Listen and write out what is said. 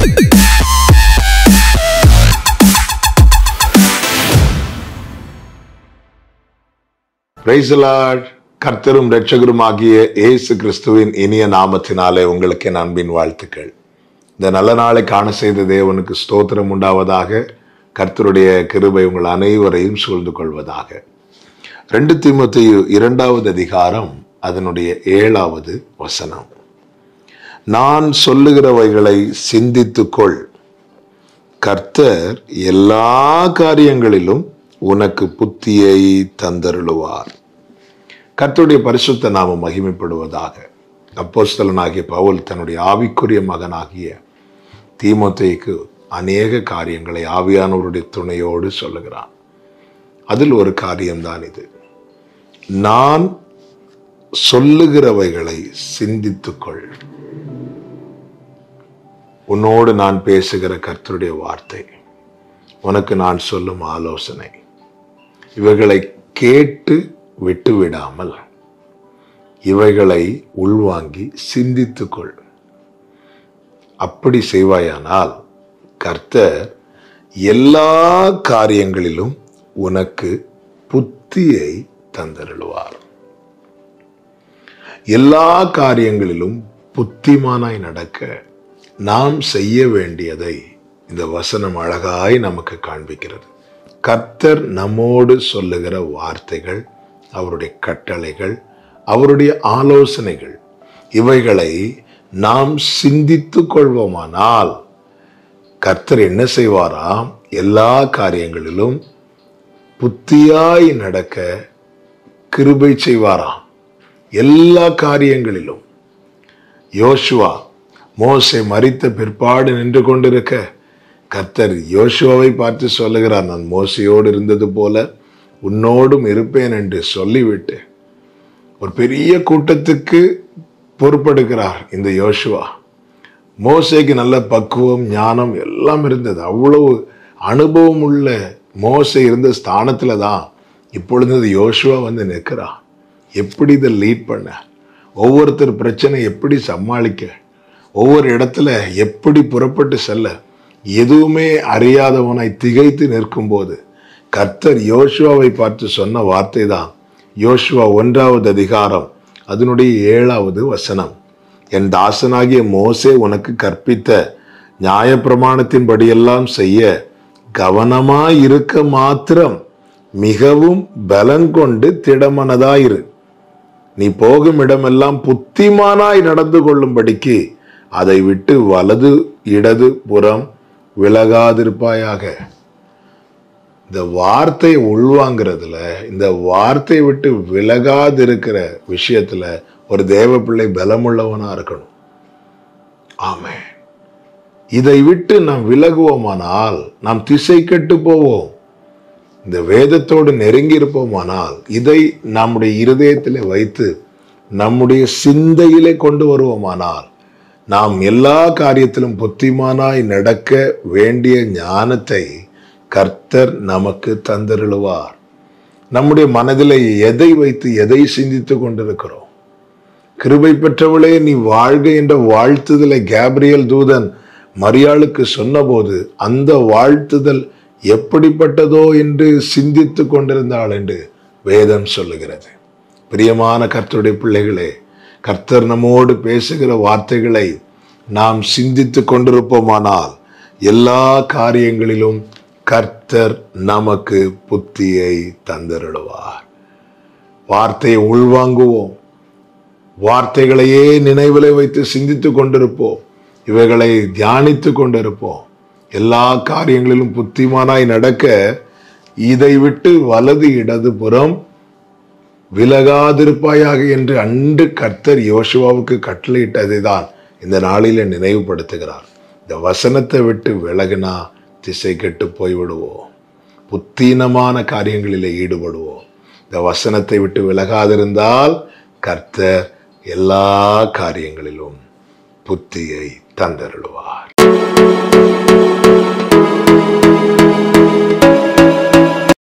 Praise the Lord. கர்த்தரும் இரட்சகரும் ஆகிய இயேசு கிறிஸ்துவின் இனிய நாமத்தினாலே உங்களுக்கு என் அன்பின் வாழ்த்துக்கள் இந்த நல்ல நாளை காண செய்த தேவனுக்கு ஸ்தோத்திரம் உண்டாவதாக கர்த்தருடைய கிருபை உங்கள் அனைவரையும் சூழ்ந்து கொள்வதாக ரெண்டு தீமத்தையு இரண்டாவது அதிகாரம் அதனுடைய ஏழாவது வசனம் நான் சொல்லுகிறவைகளை சிந்தித்துக்கொள் கர்த்தர் எல்லா காரியங்களிலும் உனக்கு புத்தியை தந்தருளுவார் கர்த்தருடைய பரிசுத்த நாமம் மகிமைப்படுவதாக அப்போஸ்தலனாகிய பவுல் தன்னுடைய ஆவிக்குரிய மகனாகிய தீமோத்தேயுக்கு அநேக காரியங்களை ஆவியானவருடைய துணையோடு சொல்லுகிறான் அதில் ஒரு காரியம்தான் இது நான் சொல்லுகிறவைகளை சிந்தித்துக்கொள் உன்னோடு நான் பேசுகிற கர்த்தருடைய வார்த்தை உனக்கு நான் சொல்லும் ஆலோசனை இவைகளை கேட்டு விட்டுவிடாமல் இவைகளை உள்வாங்கி சிந்தித்துக்கொள் அப்படி செய்வாயானால் கர்த்தர் எல்லா காரியங்களிலும் உனக்கு புத்தியை தந்தருளுவார் எல்லா காரியங்களிலும் புத்திமானாய் நடக்க நாம் செய்ய வேண்டியதை இந்த வசனம் அழகாய் நமக்கு காண்பிக்கிறது கர்த்தர் நம்மோடு சொல்லுகிற வார்த்தைகள் அவருடைய கட்டளைகள் அவருடைய ஆலோசனைகள் இவைகளை நாம் சிந்தித்துக் கொள்வோமானால் கர்த்தர் என்ன செய்வாராம் எல்லா காரியங்களிலும் புத்தியாய் நடக்க கிருபை செய்வாராம் எல்லா காரியங்களிலும் யோசுவா மோசே மரித்த பிற்பாடு நின்று கொண்டிருக்க கர்த்தர் யோசுவாவை பார்த்து சொல்லுகிறார் நான் மோசையோடு இருந்தது போல உன்னோடும் இருப்பேன் என்று சொல்லிவிட்டு ஒரு பெரிய கூட்டத்துக்கு பொறுப்பெடுக்கிறார் இந்த யோசுவா மோசைக்கு நல்ல பக்குவம் ஞானம் எல்லாம் இருந்தது அவ்வளவு அனுபவம் உள்ள மோசை இருந்த ஸ்தானத்துல தான் இப்பொழுது இந்த யோசுவா வந்து நிற்கிறான் எப்படி இதை லீட் பண்ண ஒவ்வொருத்தர் பிரச்சனை எப்படி சமாளிக்க ஒவ்வொரு இடத்துல எப்படி புறப்பட்டு செல்ல எதுவுமே அறியாதவனாய் திகைத்து நிற்கும்போது கர்த்தர் யோசுவாவை பார்த்து சொன்ன வார்த்தை தான் யோசுவா ஒன்றாவது அதிகாரம் அதனுடைய ஏழாவது வசனம் என் தாசனாகிய மோசே உனக்கு கற்பித்த நியாயப்பிரமாணத்தின்படியெல்லாம் செய்ய கவனமாய் இருக்க மாத்திரம் மிகவும் பலங்கொண்டு திடமனதாயிரு நீ போகும் இடமெல்லாம் புத்திமானாய் நடந்து கொள்ளும்படிக்கு அதை விட்டு வலது இடது புறம் விலகாதிருப்பாயாக இந்த வார்த்தையை உள்வாங்கிறதுல இந்த வார்த்தையை விட்டு விலகாதிருக்கிற விஷயத்துல ஒரு தேவ பிள்ளை பலமுள்ளவனா இருக்கணும் ஆமே இதை விட்டு நாம் விலகுவோமானால் நாம் திசை கெட்டு போவோம் இந்த வேதத்தோடு நெருங்கி இருப்போமானால் இதை நம்முடைய இருதயத்திலே வைத்து நம்முடைய சிந்தையிலே கொண்டு வருவோமானால் நாம் எல்லா காரியத்திலும் புத்திமானாய் நடக்க வேண்டிய ஞானத்தை கர்த்தர் நமக்கு தந்தருளுவார் நம்முடைய மனதிலே எதை வைத்து எதை சிந்தித்து கொண்டிருக்கிறோம் கிருபை பெற்றவளே நீ வாழ்க என்ற வாழ்த்துதலை கேப்ரியல் தூதன் மரியாளுக்கு சொன்னபோது அந்த வாழ்த்துதல் எப்படிப்பட்டதோ என்று சிந்தித்து கொண்டிருந்தாள் என்று வேதம் சொல்லுகிறது பிரியமான கர்த்தருடைய பிள்ளைகளே கர்த்தர் நம்மோடு பேசுகிற வார்த்தைகளை நாம் சிந்தித்து கொண்டிருப்போமானால் எல்லா காரியங்களிலும் கர்த்தர் நமக்கு புத்தியை தந்தருளுவார் வார்த்தையை உள்வாங்குவோம் வார்த்தைகளையே நினைவிலை வைத்து சிந்தித்து கொண்டிருப்போம் இவைகளை தியானித்து கொண்டிருப்போம் எல்லா காரியங்களிலும் புத்திமானாய் நடக்க இதை விட்டு வலது இடது புறம் விலகாதிருப்பாயாக என்று அன்று கர்த்தர் யோசுவாவுக்கு கட்டளையிட்டதை தான் இந்த நாளில நினைவுபடுத்துகிறார் இந்த வசனத்தை விட்டு விலகினா திசை கெட்டு போய்விடுவோம் புத்தீனமான காரியங்களிலே ஈடுபடுவோம் இந்த வசனத்தை விட்டு விலகாதிருந்தால் கர்த்தர் எல்லா காரியங்களிலும் புத்தியை தந்தருளுவார்